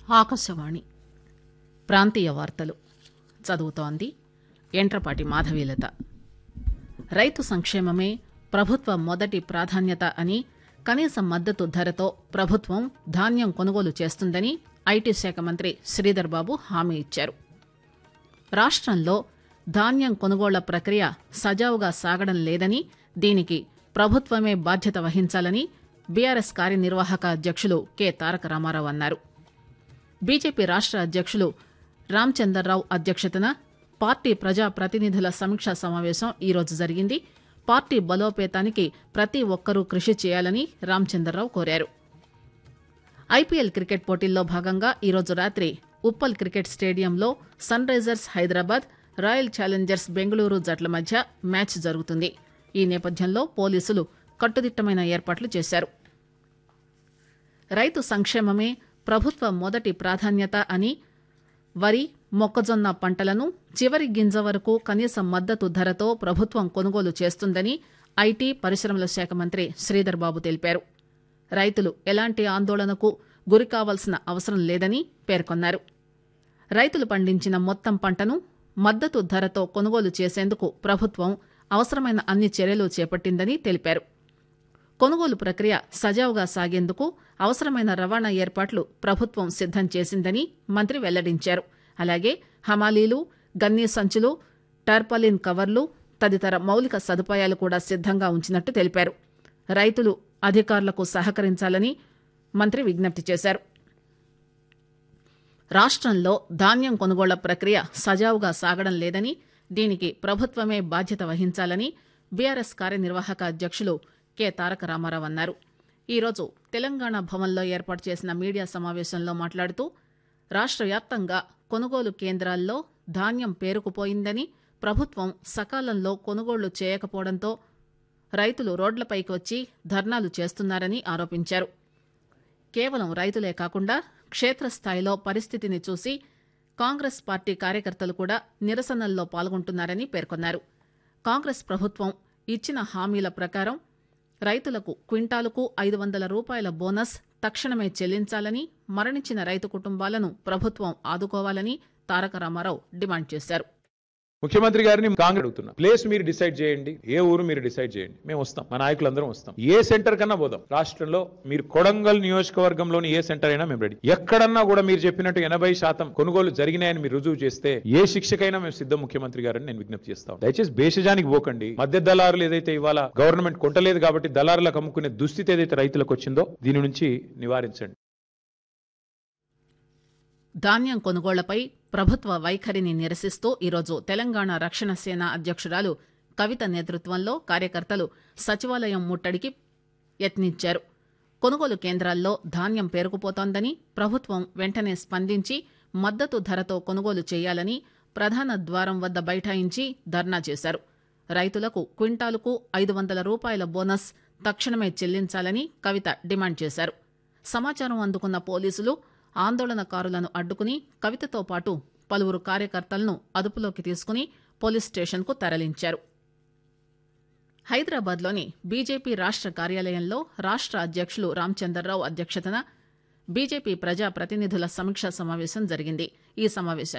ఆకాశవాణి ప్రాంతీయ వార్తలు చదువుతోంది ఎంట్రపాటి మాధవీలత రైతు సంక్షేమమే ప్రభుత్వ మొదటి ప్రాధాన్యత అని కనీస మద్దతు ధరతో ప్రభుత్వం ధాన్యం కొనుగోలు చేస్తుందని ఐటీ శాఖ మంత్రి శ్రీధర్ బాబు హామీ ఇచ్చారు రాష్టంలో ధాన్యం కొనుగోళ్ల ప్రక్రియ సజావుగా సాగడం లేదని దీనికి ప్రభుత్వమే బాధ్యత వహించాలని బీఆర్ఎస్ కార్యనిర్వాహక అధ్యక్షులు కె తారక రామారావు అన్నారు బీజేపీ రాష్ట అధ్యక్షులు రామచందర్రావు అధ్యక్షతన పార్టీ ప్రజా ప్రతినిధుల సమీక్షా సమావేశం ఈరోజు జరిగింది పార్టీ బలోపేతానికి ప్రతి ఒక్కరూ కృషి చేయాలని రామచందర్రావు కోరారు ఐపీఎల్ క్రికెట్ పోటీల్లో భాగంగా ఈరోజు రాత్రి ఉప్పల్ క్రికెట్ స్టేడియంలో Sunrisers Hyderabad Royal Challengers Bengaluru జట్ల మధ్య మ్యాచ్ జరుగుతుంది ఈ నేపథ్యంలో పోలీసులు కట్టుదిట్టమైన ఏర్పాట్లు చేశారు రైతు సంక్షేమమే ప్రభుత్వ మొదటి ప్రాధాన్యత అని వరి మొక్కజొన్న పంటలను చివరి గింజ వరకు కనీస మద్దతు ధరతో ప్రభుత్వం కొనుగోలు చేస్తుందని ఐటీ పరిశ్రమల శాఖ మంత్రి శ్రీధర్ బాబు తెలిపారు రైతులు ఎలాంటి ఆందోళనకు గురికావాల్సిన అవసరం లేదని పేర్కొన్నారు రైతులు పండించిన మొత్తం పంటను మద్దతు ధరతో కొనుగోలు చేసేందుకు ప్రభుత్వం అవసరమైన అన్ని చర్యలు చేపట్టిందని తెలిపారు కొనుగోలు ప్రక్రియ సజావుగా సాగేందుకు అవసరమైన రవాణా ఏర్పాట్లు ప్రభుత్వం సిద్దం చేసిందని మంత్రి వెల్లడించారు అలాగే హమాలీలు గన్నీ సంచులు టార్పాలిన్ కవర్లు తదితర మౌలిక సదుపాయాలు కూడా సిద్దంగా ఉంచినట్టు తెలిపారు రైతులు అధికారులకు సహకరించాలని మంత్రి విజ్ఞప్తి చేశారు రాష్టంలో ధాన్యం కొనుగోళ్ల ప్రక్రియ సజావుగా సాగడం లేదని దీనికి ప్రభుత్వమే బాధ్యత వహించాలని బీఆర్ఎస్ కార్యనిర్వాహక అధ్యక్షులు కె తారక రామారావు అన్నారు ఈరోజు తెలంగాణ భవన్లో ఏర్పాటు చేసిన మీడియా సమావేశంలో మాట్లాడుతూ రాష్ట్ర వ్యాప్తంగా కొనుగోలు కేంద్రాల్లో ధాన్యం పేరుకుపోయిందని ప్రభుత్వం సకాలంలో కొనుగోళ్లు చేయకపోవడంతో రైతులు రోడ్లపైకి వచ్చి ధర్నాలు చేస్తున్నారని ఆరోపించారు కేవలం రైతులే కాకుండా క్షేత్రస్థాయిలో పరిస్థితిని చూసి కాంగ్రెస్ పార్టీ కార్యకర్తలు కూడా నిరసనల్లో పాల్గొంటున్నారని పేర్కొన్నారు కాంగ్రెస్ ప్రభుత్వం ఇచ్చిన హామీల ప్రకారం రైతులకు క్వింటాలుకు ఐదు వందల రూపాయల బోనస్ తక్షణమే చెల్లించాలని మరణించిన రైతు కుటుంబాలను ప్రభుత్వం ఆదుకోవాలని తారక రామారావు డిమాండ్ చేశారు ముఖ్యమంత్రి గారిని కాంగ్రెస్ అడుగుతున్నా ప్లేస్ మీరు డిసైడ్ చేయండి ఏ ఊరు మీరు డిసైడ్ చేయండి మేము వస్తాం మా నాయకులందరం వస్తాం ఏ సెంటర్ కన్నా పోదాం రాష్ట్రంలో మీరు కొడంగల్ నియోజకవర్గంలోని ఏ సెంటర్ అయినా మేము రెడీ ఎక్కడన్నా కూడా మీరు చెప్పినట్టు ఎనభై శాతం కొనుగోలు జరిగినాయని మీరు రుజువు చేస్తే ఏ శిక్షకైనా మేము సిద్ధం ముఖ్యమంత్రి గారని నేను విజ్ఞప్తి చేస్తాం దయచేసి భేషజానికి పోకండి మధ్య దళారులు ఏదైతే ఇవాళ గవర్నమెంట్ కొంటలేదు కాబట్టి దళారులకు అమ్ముకునే దుస్థితి ఏదైతే రైతులకు వచ్చిందో దీని నుంచి నివారించండి ధాన్యం కొనుగోళ్లపై ప్రభుత్వ వైఖరిని నిరసిస్తూ ఈరోజు తెలంగాణ రక్షణ సేన అధ్యక్షురాలు కవిత నేతృత్వంలో కార్యకర్తలు సచివాలయం ముట్టడికి యత్నించారు కొనుగోలు కేంద్రాల్లో ధాన్యం పేరుకుపోతోందని ప్రభుత్వం వెంటనే స్పందించి మద్దతు ధరతో కొనుగోలు చేయాలని ప్రధాన ద్వారం వద్ద బైఠాయించి ధర్నా చేశారు రైతులకు క్వింటాలుకు ఐదు వందల రూపాయల బోనస్ తక్షణమే చెల్లించాలని కవిత డిమాండ్ చేశారు సమాచారం అందుకున్న పోలీసులు ఆందోళనకారులను అడ్డుకుని కవితతో పాటు పలువురు కార్యకర్తలను అదుపులోకి తీసుకుని పోలీస్ స్టేషన్కు తరలించారు హైదరాబాద్లోని బీజేపీ రాష్ట్ర కార్యాలయంలో రాష్ట్ర అధ్యక్షులు రామచందర్రావు అధ్యక్షతన బీజేపీ ప్రజా ప్రతినిధుల సమీక్షా సమావేశం జరిగింది ఈ సమావేశానికి